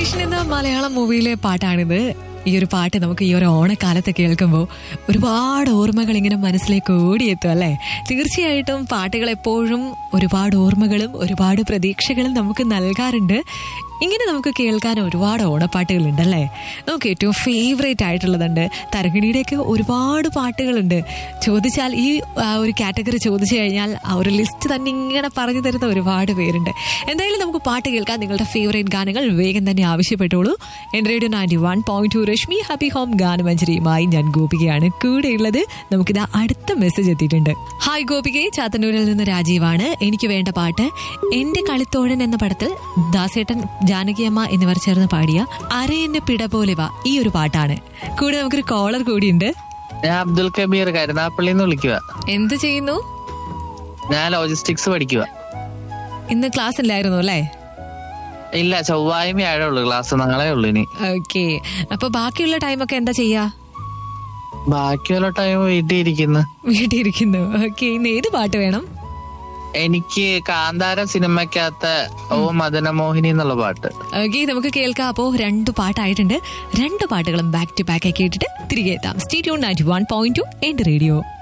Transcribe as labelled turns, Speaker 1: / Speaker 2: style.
Speaker 1: station എന്ന മലയാളം മൂവിയിലെ പാട്ടാണിത് ഈ ഒരു പാട്ട് നമുക്ക് ഈ ഒരു ഓണക്കാലത്ത് കേൾക്കുമ്പോൾ ഒരുപാട് ഓർമ്മകൾ ഇങ്ങനെ മനസ്സിലേക്ക് ഓടിയെത്തും അല്ലേ തീർച്ചയായിട്ടും പാട്ടുകൾ എപ്പോഴും ഒരുപാട് ഓർമ്മകളും ഒരുപാട് പ്രതീക്ഷകളും നമുക്ക് നൽകാറുണ്ട് ഇങ്ങനെ നമുക്ക് കേൾക്കാൻ ഒരുപാട് ഓണപ്പാട്ടുകൾ ഉണ്ടല്ലേ നമുക്ക് ഏറ്റവും ഫേവറേറ്റ് ആയിട്ടുള്ളതുണ്ട് തരങ്ങിണിയുടെയൊക്കെ ഒരുപാട് പാട്ടുകളുണ്ട് ചോദിച്ചാൽ ഈ ആ, ഒരു കാറ്റഗറി ചോദിച്ചു കഴിഞ്ഞാൽ ആ ഒരു ലിസ്റ്റ് തന്നെ ഇങ്ങനെ പറഞ്ഞു തരുന്ന ഒരുപാട് പേരുണ്ട് എന്തായാലും നമുക്ക് പാട്ട് കേൾക്കാൻ നിങ്ങളുടെ ഫേവറേറ്റ് ഗാനങ്ങൾ വേഗം തന്നെ ആവശ്യപ്പെട്ടോളൂ എൻ radio ninety one point two Rashmi happy home ഗാനമഞ്ജരിയുമായി ഞാൻ ഗോപികയാണ് കൂടെയുള്ളത് നമുക്കിതാ അടുത്ത മെസ്സേജ് എത്തിയിട്ടുണ്ട് ഹായ് ഗോപികയെ ചാത്തന്നൂരിൽ നിന്ന് രാജീവാണ് എനിക്ക് വേണ്ട പാട്ട് എന്റെ കളിത്തോഴൻ എന്ന പടത്തിൽ ദാസേട്ടൻ ജാനകിയമ്മ എന്നിവർ ചേർന്ന് പാടിയ അരയെന്നെ പിട പോലെ വാ ഈ ഒരു പാട്ടാണ് കൂടെ നമുക്കൊരു കോളർ കൂടിയുണ്ട്
Speaker 2: ഞാൻ അബ്ദുൽ കബീർ കരുനാപ്പള്ളിന്ന് വിളിക്കുക
Speaker 1: എന്ത് ചെയ്യുന്നു
Speaker 2: ഞാൻ ലോജിസ്റ്റിക്സ് പഠിക്കുക
Speaker 1: ഇന്ന് ക്ലാസ് ഇല്ലായിരുന്നു അല്ലേ
Speaker 2: ഇല്ല ചൊവ്വായ്മ വ്യാഴേ ഉള്ളു ക്ലാസ് നാളെ ഉള്ളു ഇനി
Speaker 1: ഓക്കെ അപ്പൊ ബാക്കിയുള്ള ടൈമൊക്കെ എന്താ ചെയ്യാ
Speaker 2: ബാക്കിയുള്ള ടൈം വീട്ടിൽ ഇരിക്കുന്നു
Speaker 1: വീട്ടിൽ ഇരിക്കുന്നു ഓക്കെ ഇന്ന് ഏത് പാട്ട് വേണം
Speaker 2: എനിക്ക് കാന്താര സിനിമക്കകത്ത് ഓ മദനമോഹിനി എന്നുള്ള പാട്ട്
Speaker 1: ഓക്കെ നമുക്ക് കേൾക്കാം അപ്പോ രണ്ട് പാട്ടായിട്ടുണ്ട് രണ്ട് പാട്ടുകളും ബാക്ക് ടു ബാക്ക് ആയി കേട്ടിട്ട് തിരികെ എത്താം state ninety one point two എന്റെ റേഡിയോ